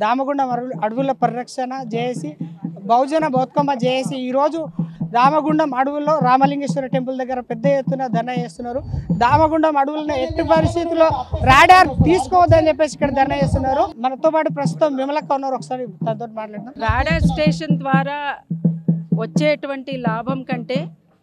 దామగుండం అడవు- అడవుల పరిరక్షణ జేఏసీ బహుజన బతుకమ్మ జేఏసీ ఈరోజు దామగుండం అడవుల్లో రామలింగేశ్వర టెంపుల్ దగ్గర పెద్ద ఎత్తున ధర్నా చేస్తున్నారు దామగుండం అడవులను ఎట్టి పరిస్థితుల్లో రాడార్ తీసుకోవద్దని చెప్పేసి ఇక్కడ ధర్నా చేస్తున్నారు మనతో పాటు ప్రస్తుతం విమలక్క ఉన్నారు ఒకసారి తనతో మాట్లాడదాం రాడార్ స్టేషన్ ద్వారా వచ్చేటువంటి లాభం కంటే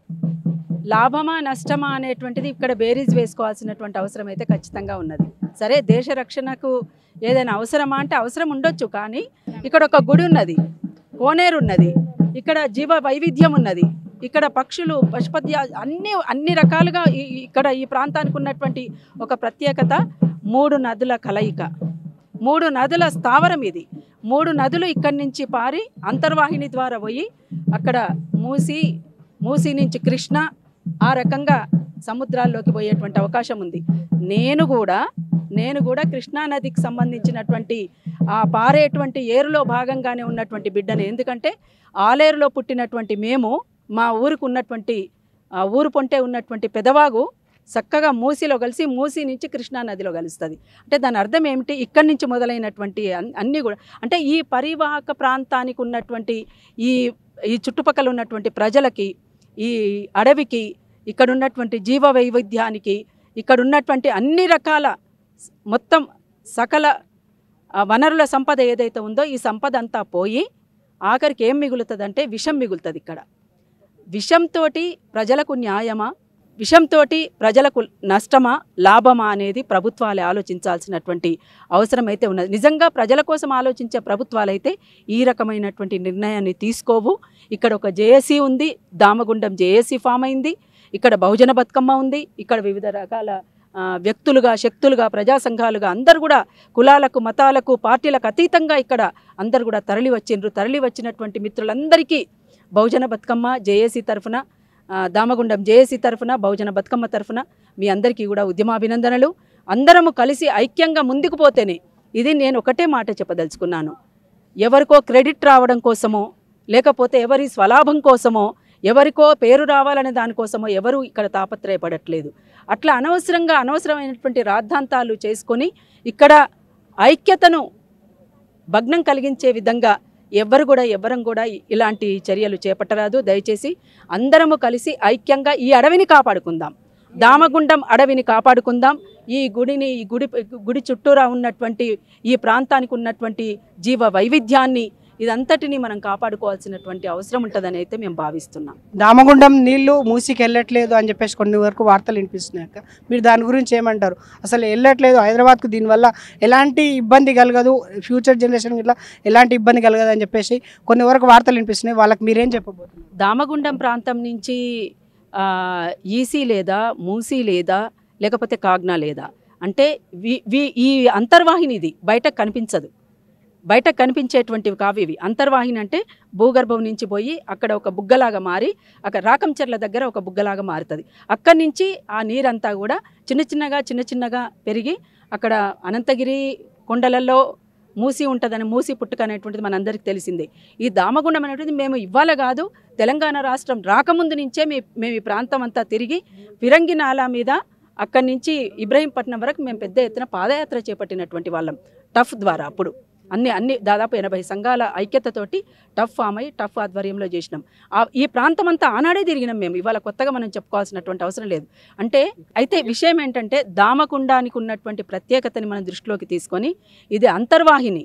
లాభమా నష్టమా అనేటువంటిది ఇక్కడ బేరీజ్ వేసుకోవాల్సినటువంటి అవసరం అయితే ఖచ్చితంగా ఉన్నది సరే దేశ రక్షణకు ఏదైనా అవసరమా అంటే అవసరం ఉండొచ్చు కానీ ఇక్కడ ఒక గుడి ఉన్నది కోనేరు ఉన్నది ఇక్కడ జీవ వైవిధ్యం ఉన్నది ఇక్కడ పక్షులు పశుపత్య అన్ని అన్ని రకాలుగా ఈ- ఈ- ఇక్కడ ఈ ప్రాంతానికి ఉన్నటువంటి ఒక ప్రత్యేకత మూడు నదుల కలయిక మూడు నదుల స్థావరం ఇది మూడు నదులు ఇక్కడి నుంచి పారి అంతర్వాహిని ద్వారా పోయి అక్కడ మూసి మూసి నుంచి కృష్ణ ఆ రకంగా సముద్రాల్లోకి పోయేటువంటి అవకాశం ఉంది నేను కూడా నేను కూడా కృష్ణా నదికి సంబంధించినటువంటి ఆ పారేటువంటి ఏరులో భాగంగానే ఉన్నటువంటి బిడ్డని ఎందుకంటే ఆలేరులో పుట్టినటువంటి మేము మా ఊరికి ఉన్నటువంటి ఆ ఊరు పొంటే ఉన్నటువంటి పెదవాగు చక్కగా మూసిలో కలిసి మూసి నుంచి కృష్ణా నదిలో కలుస్తుంది అంటే దాని అర్థం ఏమిటి ఇక్కడి నుంచి మొదలైనటువంటి అన్- అన్నీ కూడా అంటే ఈ పరివాహక ప్రాంతానికి ఉన్నటువంటి ఈ ఈ చుట్టుపక్కల ఉన్నటువంటి ప్రజలకి ఈ అడవికి ఇక్కడ ఉన్నటువంటి జీవ వైవిధ్యానికి ఇక్కడ ఉన్నటువంటి అన్ని రకాల స్- మొత్తం సకల ఆ, వనరుల సంపద ఏదైతే ఉందో ఈ సంపద అంతా పోయి ఆఖరికి ఏం మిగులుతుందంటే విషం మిగులుతుంది ఇక్కడ విషంతో ప్రజలకు న్యాయమా విషంతో ప్రజలకు నష్టమా లాభమా అనేది ప్రభుత్వాలే ఆలోచించాల్సినటువంటి అవసరం అయితే ఉన్నది నిజంగా ప్రజల కోసం ఆలోచించే ప్రభుత్వాలైతే ఈ రకమైనటువంటి నిర్ణయాన్ని తీసుకోవు ఇక్కడ ఒక జేఏసీ ఉంది దామగుండం జేఏసీ ఫామ్ అయింది ఇక్కడ బహుజన బతుకమ్మ ఉంది ఇక్కడ వివిధ రకాల ఆ, వ్యక్తులుగా శక్తులుగా ప్రజా సంఘాలుగా అందరు కూడా కులాలకు మతాలకు పార్టీలకు అతీతంగా ఇక్కడ అందరు కూడా తరలి వచ్చిండ్రు తరలి వచ్చినటువంటి మిత్రులందరికీ బహుజన బతుకమ్మ జేఏసీ తరఫున ఆ, దామగుండం జేఏసీ తరఫున బహుజన బతుకమ్మ తరఫున మీ అందరికీ కూడా ఉద్యమాభినందనలు అందరము కలిసి ఐక్యంగా ముందుకు పోతేనే ఇది నేను ఒకటే మాట చెప్పదలుచుకున్నాను ఎవరికో క్రెడిట్ రావడం కోసమో లేకపోతే ఎవరి స్వలాభం కోసమో ఎవరికో పేరు రావాలనే దానికోసమో ఎవరు ఇక్కడ తాపత్రయపడట్లేదు అట్లా అనవసరంగా అనవసరమైనటువంటి రాద్ధాంతాలు చేసుకొని ఇక్కడ ఐక్యతను భగ్నం కలిగించే విధంగా ఎవ్వరు కూడా ఎవ్వరం కూడా ఇ- ఇలాంటి చర్యలు చేపట్టరాదు దయచేసి అందరము కలిసి ఐక్యంగా ఈ అడవిని కాపాడుకుందాం దామగుండం అడవిని కాపాడుకుందాం ఈ గుడిని ఈ గుడి గుడి చుట్టూరా ఉన్నటువంటి ఈ ప్రాంతానికి ఉన్నటువంటి జీవ వైవిధ్యాన్ని ఇదంతటిని మనం కాపాడుకోవాల్సినటువంటి అవసరం ఉంటుందని అయితే మేము భావిస్తున్నాం దామగుండం నీళ్లు మూసికి వెళ్ళట్లేదు అని చెప్పేసి కొన్ని వరకు వార్తలు వినిపిస్తున్నాయి అక్క మీరు దాని గురించి ఏమంటారు అసలు వెళ్ళట్లేదు హైదరాబాద్కు దీనివల్ల ఎలాంటి ఇబ్బంది కలగదు ఫ్యూచర్ జనరేషన్ ఇట్లా ఎలాంటి ఇబ్బంది కలగదు అని చెప్పేసి కొన్ని వరకు వార్తలు వినిపిస్తున్నాయి వాళ్ళకి మీరేం చెప్పబోతున్నారు దామగుండం ప్రాంతం నుంచి ఆ, ఈసీ లేదా మూసీ లేదా లేకపోతే కాగ్నా లేదా అంటే వి- వి- ఈ అంతర్వాహిని ఇది బయటకు కనిపించదు బయటకు కనిపించేటువంటివి కావు ఇవి అంతర్వాహిని అంటే భూగర్భం నుంచి పోయి అక్కడ ఒక బుగ్గలాగా మారి అక్కడ రాకంచెర్ల దగ్గర ఒక బుగ్గలాగా మారుతుంది అక్కడి నుంచి ఆ నీరంతా కూడా చిన్న చిన్నగా చిన్న చిన్నగా పెరిగి అక్కడ అనంతగిరి కొండలలో మూసి ఉంటుందని మూసి పుట్టుక అనేటువంటిది మనందరికీ తెలిసిందే ఈ దామగుండం అనేటువంటిది మేము ఇవ్వాల కాదు తెలంగాణ రాష్ట్రం రాకముందు నుంచే మీ మేము ఈ ప్రాంతం అంతా తిరిగి ఫిరంగి నాలా మీద అక్కడి నుంచి ఇబ్రహీంపట్నం వరకు మేము పెద్ద ఎత్తున పాదయాత్ర చేపట్టినటువంటి వాళ్ళం టఫ్ ద్వారా అప్పుడు అన్ని అన్ని దాదాపు ఎనభై సంఘాల ఐక్యతతోటి టఫ్ ఫామ్ అయ్యి టఫ్ ఆధ్వర్యంలో చేసినాం ఆ ఈ ప్రాంతం అంతా ఆనాడే తిరిగినాం మేము ఇవాళ కొత్తగా మనం చెప్పుకోవాల్సినటువంటి అవసరం లేదు అంటే అయితే విషయం ఏంటంటే దామకుండానికి ఉన్నటువంటి ప్రత్యేకతని మనం దృష్టిలోకి తీసుకొని ఇది అంతర్వాహిని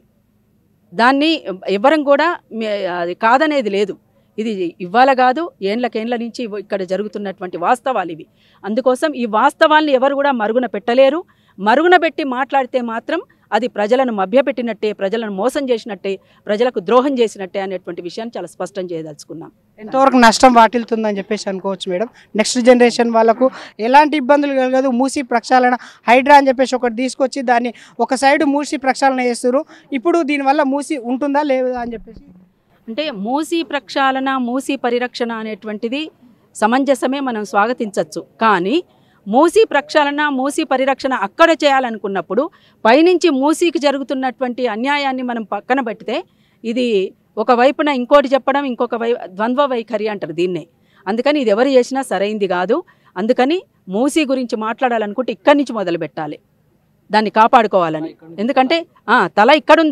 దాన్ని ఎవరం కూడా మే- అది కాదనేది లేదు ఇది ఇవ్వాల కాదు ఏండ్లకేండ్ల నుంచి ఇవ్వ- ఇక్కడ జరుగుతున్నటువంటి వాస్తవాలు ఇవి అందుకోసం ఈ వాస్తవాల్ని ఎవరు కూడా మరుగున పెట్టలేరు మరుగున పెట్టి మాట్లాడితే మాత్రం అది ప్రజలను మభ్యపెట్టినట్టే ప్రజలను మోసం చేసినట్టే ప్రజలకు ద్రోహం చేసినట్టే అనేటువంటి విషయాన్ని చాలా స్పష్టం చేయదలుచుకున్నాం ఎంతవరకు నష్టం వాటిల్తుందని చెప్పేసి అనుకోవచ్చు మేడం నెక్స్ట్ జనరేషన్ వాళ్ళకు ఎలాంటి ఇబ్బందులు కలగదు మూసి ప్రక్షాళన హైడ్రా అని చెప్పేసి ఒకటి తీసుకొచ్చి దాన్ని ఒక సైడ్ మూసి ప్రక్షాళన చేస్తారు ఇప్పుడు దీనివల్ల మూసి ఉంటుందా లేదా అని చెప్పేసి అంటే మూసి ప్రక్షాళన మూసి పరిరక్షణ అనేటువంటిది సమంజసమే మనం స్వాగతించవచ్చు కానీ మూసి ప్రక్షాళన మూసి పరిరక్షణ అక్కడ చేయాలనుకున్నప్పుడు పైనుంచి మూసీకి జరుగుతున్నటువంటి అన్యాయాన్ని మనం పక్కన పెడితే ఇది ఒక వైపున ఇంకోటి చెప్పడం ఇంకొక వై ద్వంద్వ వైఖరి అంటారు దీన్నే అందుకని ఇది ఎవరు చేసినా సరైంది కాదు అందుకని మూసీ గురించి మాట్లాడాలనుకుంటే ఇక్కడి నుంచి మొదలు పెట్టాలి దాన్ని కాపాడుకోవాలని ఎందుకంటే ఆ, తల ఇక్కడుంది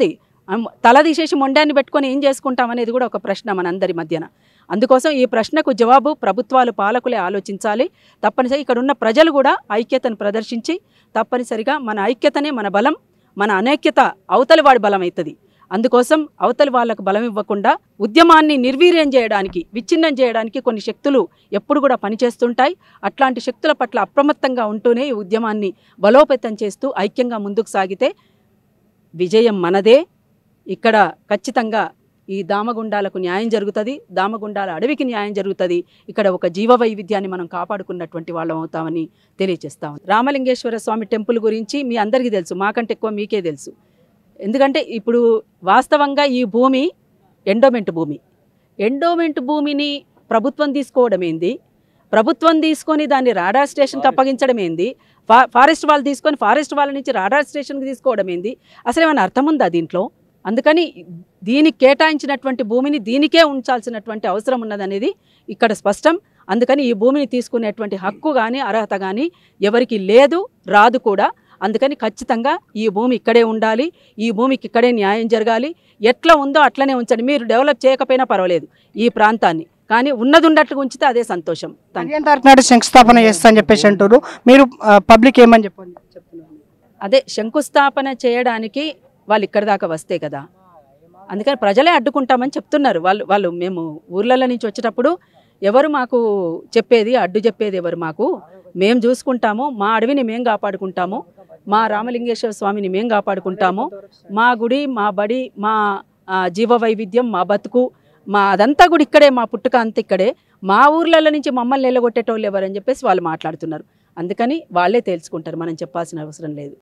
అమ్- తల తీసేసి మొండాన్ని పెట్టుకొని ఏం చేసుకుంటాం అనేది కూడా ఒక ప్రశ్న మనందరి మధ్యన అందుకోసం ఈ ప్రశ్నకు జవాబు ప్రభుత్వాలు పాలకులే ఆలోచించాలి తప్పనిసరి ఇక్కడ ఉన్న ప్రజలు కూడా ఐక్యతను ప్రదర్శించి తప్పనిసరిగా మన ఐక్యతనే మన బలం మన అనైక్యత అవతలి వాడి బలం అవుతుంది అందుకోసం అవతలి వాళ్ళకు బలం ఇవ్వకుండా ఉద్యమాన్ని నిర్వీర్యం చేయడానికి విచ్ఛిన్నం చేయడానికి కొన్ని శక్తులు ఎప్పుడు కూడా పనిచేస్తుంటాయి అట్లాంటి శక్తుల పట్ల అప్రమత్తంగా ఉంటూనే ఈ ఉద్యమాన్ని బలోపేతం చేస్తూ ఐక్యంగా ముందుకు సాగితే విజయం మనదే ఇక్కడ ఖచ్చితంగా ఈ దామగుండాలకు న్యాయం జరుగుతుంది దామగుండాల అడవికి న్యాయం జరుగుతుంది ఇక్కడ ఒక జీవ వైవిధ్యాన్ని మనం కాపాడుకున్నటువంటి వాళ్ళం అవుతామని తెలియజేస్తాం రామలింగేశ్వర స్వామి టెంపుల్ గురించి మీ అందరికీ తెలుసు మాకంటే ఎక్కువ మీకే తెలుసు ఎందుకంటే ఇప్పుడు వాస్తవంగా ఈ భూమి ఎండోమెంట్ భూమి ఎండోమెంట్ భూమిని ప్రభుత్వం తీసుకోవడం ఏంది ప్రభుత్వం తీసుకొని దాన్ని రాడార్ స్టేషన్కి అప్పగించడం ఏంది ఫా ఫారెస్ట్ వాళ్ళు తీసుకొని ఫారెస్ట్ వాళ్ళ నుంచి రాడార్ స్టేషన్కి తీసుకోవడం ఏంది అసలు ఏమైనా అర్థం ఉందా దీంట్లో అందుకని దీనికి కేటాయించినటువంటి భూమిని దీనికే ఉంచాల్సినటువంటి అవసరం ఉన్నదనేది ఇక్కడ స్పష్టం అందుకని ఈ భూమిని తీసుకునేటువంటి హక్కు కానీ అర్హత కానీ ఎవరికి లేదు రాదు కూడా అందుకని ఖచ్చితంగా ఈ భూమి ఇక్కడే ఉండాలి ఈ భూమికి ఇక్కడే న్యాయం జరగాలి ఎట్లా ఉందో అట్లనే ఉంచండి మీరు డెవలప్ చేయకపోయినా పర్వాలేదు ఈ ప్రాంతాన్ని కానీ ఉన్నది ఉన్నట్లు ఉంచితే అదే సంతోషం థ్యాంక్ పదిహేను తారీఖు నాడు శంకుస్థాపన చేస్తా అని చెప్పేసి అంటారు మీరు పబ్లిక్ ఏమని చెప్పండి చెప్తున్నారు అదే శంకుస్థాపన చేయడానికి వాళ్ళు ఇక్కడి దాకా వస్తే కదా అందుకని ప్రజలే అడ్డుకుంటామని చెప్తున్నారు వాళ్ళు వాళ్ళు మేము ఊర్లలో నుంచి వచ్చేటప్పుడు ఎవరు మాకు చెప్పేది అడ్డు చెప్పేది ఎవరు మాకు మేము చూసుకుంటాము మా అడవిని మేము కాపాడుకుంటాము మా రామలింగేశ్వర స్వామిని మేము కాపాడుకుంటాము మా గుడి మా బడి మా ఆ, జీవ వైవిధ్యం మా బతుకు మా అదంతా కూడా ఇక్కడే మా పుట్టుక అంతా ఇక్కడే మా ఊర్లలో నుంచి మమ్మల్ని నిలగొట్టేటోళ్ళు ఎవరని చెప్పేసి వాళ్ళు మాట్లాడుతున్నారు అందుకని వాళ్ళే తేల్చుకుంటారు మనం చెప్పాల్సిన అవసరం లేదు